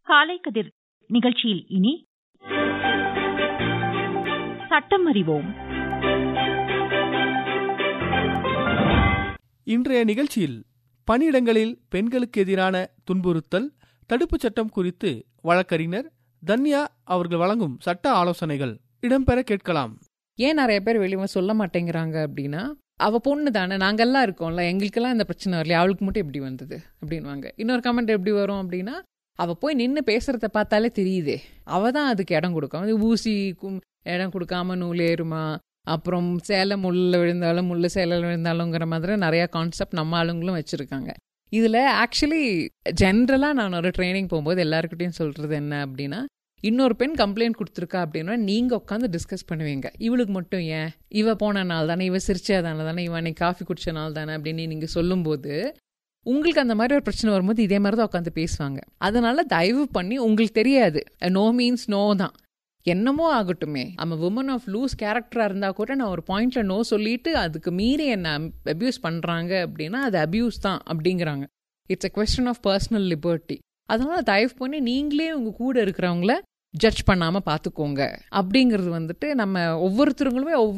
காலை கதிர் நிகழ்ச்சியில் இனி சட்டம் அறிவோம் இன்றைய நிகழ்ச்சியில் பணியிடங்களில் பெண்களுக்கு எதிரான துன்புறுத்தல் தடுப்புச் சட்டம் குறித்து வழக்கறிஞர் தன்யா அவர்கள் வழங்கும் சட்ட ஆலோசனைகள் இடம்பெற கேட்கலாம் ஏன் நிறைய பேர் வெளியே சொல்ல மாட்டேங்கிறாங்க அப்படின்னா அவ பொண்ணு தானே நாங்கெல்லாம் இருக்கோம்ல எங்களுக்கெல்லாம் இந்த பிரச்சனை வரலையே அவளுக்கு மட்டும் எப்படி வந்தது அப்படின்வாங்க இன்னொரு கமெண்ட் எப்படி வரும் அப்படின்னா அவ போய் நின்று பேசுறத பார்த்தாலே தெரியுதே அவ தான் அதுக்கு இடம் கொடுக்கும் அது ஊசி கும்- இடம் கொடுக்காம நூல் ஏறுமா அப்புறம் சேலை முள்ள விழுந்தாலும் முள்ளு சேலை விழுந்தாலுங்கிற மாதிரி நிறைய கான்செப்ட் நம்ம ஆளுங்களும் வச்சிருக்காங்க இதுல ஆக்சுவலி ஜென்ரலா நான் ஒரு ட்ரைனிங் போகும்போது எல்லாருக்கிட்டையும் சொல்றது என்ன அப்படின்னா இன்னொரு பெண் கம்ப்ளைண்ட் கொடுத்துருக்கா அப்படின்னா நீங்க உட்காந்து டிஸ்கஸ் பண்ணுவீங்க இவளுக்கு மட்டும் ஏன் இவ போன நாள் தானே இவ சிரிச்சதானே தானே இவ அன்னைக்கு காஃபி குடிச்ச நாள் தானே அப்படின்னு நீங்க சொல்லும்போது உங்களுக்கு அந்த மாதிரி ஒரு பிரச்சனை வரும்போது இதே மாதிரி தான் உட்காந்து பேசுவாங்க அதனால தயவு பண்ணி உங்களுக்கு தெரியாது நோ மீன்ஸ் நோ தான் என்னமோ ஆகட்டுமே நம்ம உமன் ஆஃப் லூஸ் கேரக்டரா இருந்தா கூட நான் ஒரு பாயிண்ட்ல நோ சொல்லிட்டு அதுக்கு மீறி என்ன அபியூஸ் பண்றாங்க அப்படின்னா அது அபியூஸ் தான் அப்படிங்கிறாங்க it's a question of personal liberty அதனால தயவு பண்ணி நீங்களே உங்க கூட இருக்கிறவங்கள ஜட்ஜ் பண்ணாம பாத்துக்கோங்க அப்படிங்கிறது வந்துட்டு நம்ம ஒவ்வொருத்தருங்களுமே ஒவ்வொரு